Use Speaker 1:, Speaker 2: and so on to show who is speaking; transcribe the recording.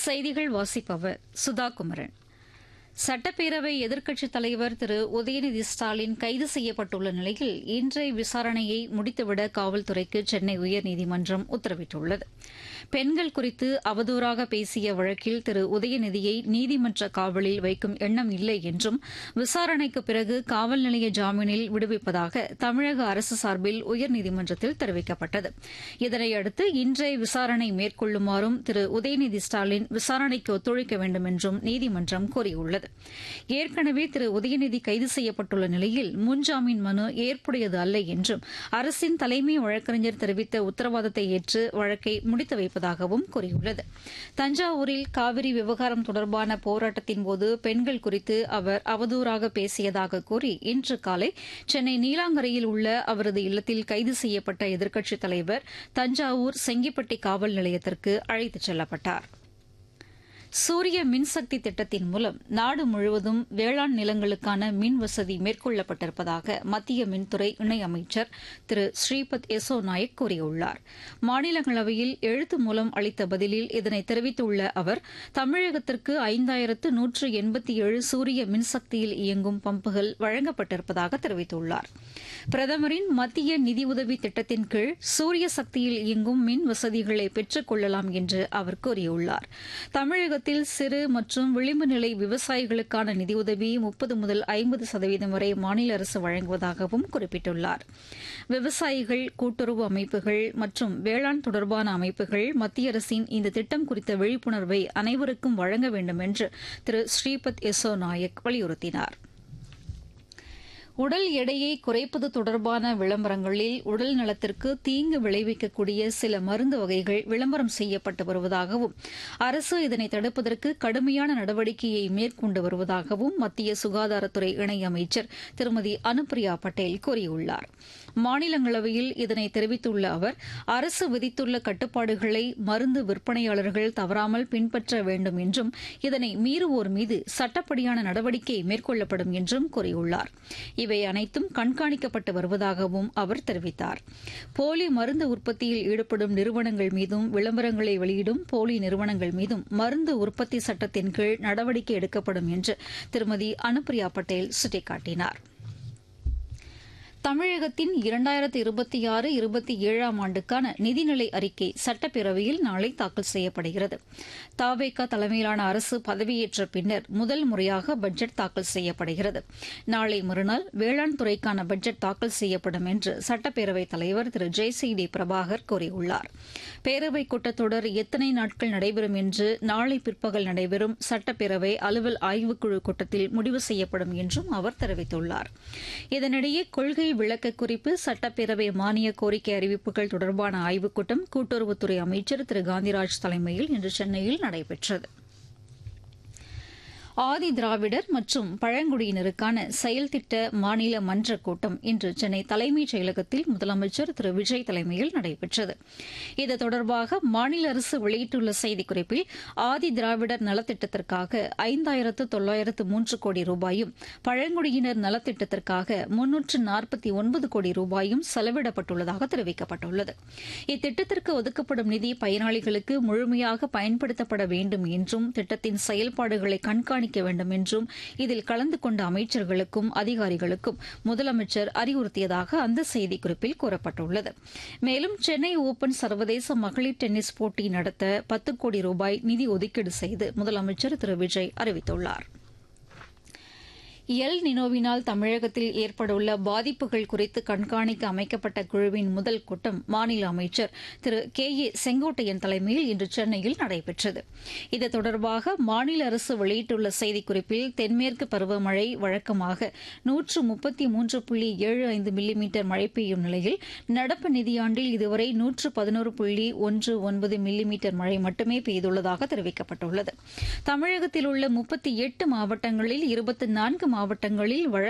Speaker 1: செய்திகள் வாசிப்பவர் சுதா குமரன் சட்டப்பேரவை எதிர்க்கட்சித் தலைவர் திரு உதயநிதி ஸ்டாலின் கைது செய்யப்பட்டுள்ள நிலையில் இன்றைய விசாரணையை முடித்துவிட காவல்துறைக்கு சென்னை உயர்நீதிமன்றம் உத்தரவிட்டுள்ளது பெண்கள் குறித்து அவதூறாக பேசிய வழக்கில் திரு உதயநிதியை நீதிமன்ற காவலில் வைக்கும் எண்ணம் இல்லை என்றும் விசாரணைக்கு பிறகு காவல் நிலைய ஜாமீனில் விடுவிப்பதாக தமிழக அரசு சார்பில் உயர்நீதிமன்றத்தில் தெரிவிக்கப்பட்டது இதனையடுத்து இன்றைய விசாரணை மேற்கொள்ளுமாறும் திரு உதயநிதி ஸ்டாலின் விசாரணைக்கு ஒத்துழைக்க வேண்டும் என்றும் நீதிமன்றம் கூறியுள்ளது ஏற்கனவே திரு உதயநிதி கைது செய்யப்பட்டுள்ள நிலையில் முன்ஜாமீன் மனு ஏற்புடையது அல்ல என்றும் அரசின் தலைமை வழக்கறிஞர் தெரிவித்த உத்தரவாதத்தை ஏற்று வழக்கை முடித்து வைப்பதாகவும் கூறியுள்ளது தஞ்சாவூரில் காவிரி விவகாரம் தொடர்பான போராட்டத்தின்போது பெண்கள் குறித்து அவர் அவதூறாக பேசியதாக கூறி இன்று காலை சென்னை நீலாங்கரையில் உள்ள அவரது இல்லத்தில் கைது செய்யப்பட்ட எதிர்க்கட்சித் தலைவர் தஞ்சாவூர் செங்கிப்பட்டி காவல் நிலையத்திற்கு அழைத்துச் செல்லப்பட்டார் சூரிய மின்சக்தி திட்டத்தின் மூலம் நாடு முழுவதும் வேளாண் நிலங்களுக்கான மின் வசதி மேற்கொள்ளப்பட்டிருப்பதாக மத்திய மின்துறை இணையமைச்சர் திரு ஸ்ரீபத் யசோ நாயக் கூறியுள்ளார் மாநிலங்களவையில் எழுத்து மூலம் அளித்த பதிலில் இதனை தெரிவித்துள்ள அவர் தமிழகத்திற்கு ஐந்தாயிரத்து நூற்று எண்பத்தி ஏழு சூரிய மின்சக்தியில் இயங்கும் பம்புகள் வழங்கப்பட்டிருப்பதாக தெரிவித்துள்ளார் பிரதமரின் மத்திய நிதியுதவி திட்டத்தின் கீழ் சூரிய சக்தியில் இயங்கும் மின் வசதிகளை பெற்றுக் கொள்ளலாம் என்று அவர் கூறியுள்ளார் தமிழக தமிழகத்தில் சிறு மற்றும் விளிம்பு நிலை விவசாயிகளுக்கான நிதியுதவி முப்பது முதல் ஐம்பது சதவீதம் வரை மாநில அரசு வழங்குவதாகவும் குறிப்பிட்டுள்ளார் விவசாயிகள் கூட்டுறவு அமைப்புகள் மற்றும் வேளாண் தொடர்பான அமைப்புகள் மத்திய அரசின் இந்த திட்டம் குறித்த விழிப்புணர்வை அனைவருக்கும் வழங்க வேண்டும் என்று திரு ஸ்ரீபத் யசோ நாயக் வலியுறுத்தினாா் உடல் எடையை குறைப்பது தொடர்பான விளம்பரங்களில் உடல் நலத்திற்கு தீங்கு விளைவிக்கக்கூடிய சில மருந்து வகைகள் விளம்பரம் செய்யப்பட்டு வருவதாகவும் அரசு இதனை தடுப்பதற்கு கடுமையான நடவடிக்கையை மேற்கொண்டு வருவதாகவும் மத்திய சுகாதாரத்துறை இணையமைச்சர் திருமதி அனுப்பிரியா பட்டேல் கூறியுள்ளார் மாநிலங்களவையில் இதனை தெரிவித்துள்ள அவர் அரசு விதித்துள்ள கட்டுப்பாடுகளை மருந்து விற்பனையாளர்கள் தவறாமல் பின்பற்ற வேண்டும் என்றும் இதனை மீறுவோர் மீது சட்டப்படியான நடவடிக்கை மேற்கொள்ளப்படும் என்றும் கூறியுள்ளார் இவை அனைத்தும் கண்காணிக்கப்பட்டு வருவதாகவும் அவர் தெரிவித்தார் போலி மருந்து உற்பத்தியில் ஈடுபடும் நிறுவனங்கள் மீதும் விளம்பரங்களை வெளியிடும் போலி நிறுவனங்கள் மீதும் மருந்து உற்பத்தி சட்டத்தின் கீழ் நடவடிக்கை எடுக்கப்படும் என்று திருமதி அனுப்பிரியா பட்டேல் சுட்டிக்காட்டினாா் தமிழகத்தின் இரண்டாயிரத்து இருபத்தி ஆறு இருபத்தி ஏழாம் ஆண்டுக்கான நிதிநிலை அறிக்கை சட்டப்பேரவையில் நாளை தாக்கல் செய்யப்படுகிறது தாவேகா தலைமையிலான அரசு பதவியேற்ற பின்னர் முதல் முறையாக பட்ஜெட் தாக்கல் செய்யப்படுகிறது நாளை மறுநாள் வேளாண் துறைக்கான பட்ஜெட் தாக்கல் செய்யப்படும் என்று சட்டப்பேரவைத் தலைவர் திரு ஜெய் சி டி பிரபாகர் கூறியுள்ளார் பேரவைக் கூட்டத்தொடர் எத்தனை நாட்கள் நடைபெறும் என்று நாளை பிற்பகல் நடைபெறும் சட்டப்பேரவை அலுவல் ஆய்வுக்குழு கூட்டத்தில் முடிவு செய்யப்படும் என்றும் அவர் தெரிவித்துள்ளார் இதனிடையே கொள்கை விளக்க குறிப்பு சட்டப்பேரவை மானிய கோரிக்கை அறிவிப்புகள் தொடர்பான ஆய்வுக் கூட்டம் கூட்டுறவுத்துறை அமைச்சர் திரு காந்திராஜ் தலைமையில் இன்று சென்னையில் நடைபெற்றது ஆதி திராவிடர் மற்றும் பழங்குடியினருக்கான செயல் திட்ட மாநில மன்ற கூட்டம் இன்று சென்னை தலைமைச் செயலகத்தில் முதலமைச்சர் திரு விஜய் தலைமையில் நடைபெற்றது இது தொடர்பாக மாநில அரசு வெளியிட்டுள்ள செய்திக்குறிப்பில் ஆதி திராவிடர் நலத்திட்டத்திற்காக ஐந்தாயிரத்து தொள்ளாயிரத்து மூன்று கோடி ரூபாயும் பழங்குடியினர் நலத்திட்டத்திற்காக முன்னூற்று நாற்பத்தி ஒன்பது கோடி ரூபாயும் செலவிடப்பட்டுள்ளதாக தெரிவிக்கப்பட்டுள்ளது இத்திட்டத்திற்கு ஒதுக்கப்படும் நிதி பயனாளிகளுக்கு முழுமையாக பயன்படுத்தப்பட வேண்டும் என்றும் திட்டத்தின் செயல்பாடுகளை கண்காணி கண்காணிக்க வேண்டும் என்றும் இதில் கலந்து கொண்ட அமைச்சர்களுக்கும் அதிகாரிகளுக்கும் முதலமைச்சர் அறிவுறுத்தியதாக அந்த செய்திக்குறிப்பில் கூறப்பட்டுள்ளது மேலும் சென்னை ஓபன் சர்வதேச மகளிர் டென்னிஸ் போட்டி நடத்த பத்து கோடி ரூபாய் நிதி ஒதுக்கீடு செய்து முதலமைச்சர் திரு விஜய் அறிவித்துள்ளாா் எல் நினோவினால் தமிழகத்தில் ஏற்படவுள்ள பாதிப்புகள் குறித்து கண்காணிக்க அமைக்கப்பட்ட குழுவின் முதல் கூட்டம் மாநில அமைச்சர் திரு கே ஏ செங்கோட்டையன் தலைமையில் இன்று சென்னையில் நடைபெற்றது இது தொடர்பாக மாநில அரசு வெளியிட்டுள்ள செய்திக்குறிப்பில் தென்மேற்கு பருவமழை வழக்கமாக நூற்று முப்பத்தி மூன்று புள்ளி ஏழு ஐந்து மில்லிமீட்டர் மழை பெய்யும் நிலையில் நடப்பு நிதியாண்டில் இதுவரை நூற்று பதினோரு புள்ளி ஒன்று ஒன்பது மில்லிமீட்டர் மழை மட்டுமே பெய்துள்ளதாக தெரிவிக்கப்பட்டுள்ளது தமிழகத்தில் உள்ள முப்பத்தி எட்டு மாவட்டங்களில் இருபத்தி நான்கு மாவட்டங்களில்